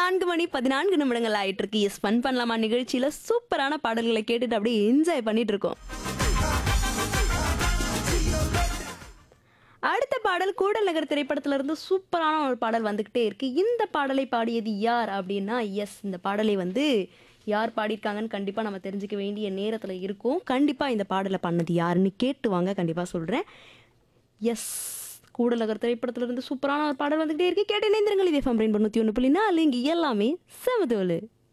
நான்கு மணி பதினான்கு நிமிடங்கள் ஆயிட்டு இருக்கு எஸ் ஃபன் பண்ணலாமா நிகழ்ச்சியில சூப்பரான பாடல்களை கேட்டுட்டு அப்படியே என்ஜாய் பண்ணிட்டு இருக்கோம் அடுத்த பாடல் கூடல் நகர் திரைப்படத்துல இருந்து சூப்பரான ஒரு பாடல் வந்துகிட்டே இருக்கு இந்த பாடலை பாடியது யார் அப்படின்னா எஸ் இந்த பாடலை வந்து யார் பாடியிருக்காங்கன்னு கண்டிப்பா நம்ம தெரிஞ்சுக்க வேண்டிய நேரத்துல இருக்கும் கண்டிப்பா இந்த பாடலை பண்ணது யாருன்னு கேட்டு வாங்க கண்டிப்பா சொல்றேன் எஸ் கூடலகர் திரைப்படத்துல இருந்து சூப்பரான ஒரு பாடல் வந்துகிட்டே இருக்கு கேட்டு இணைந்திருங்கள் இது எஃப்எம் ரெயின் தொண்ணூற்றி ஒன்று புள்ளி நாலு இங்கே எல்லாமே செமதோலு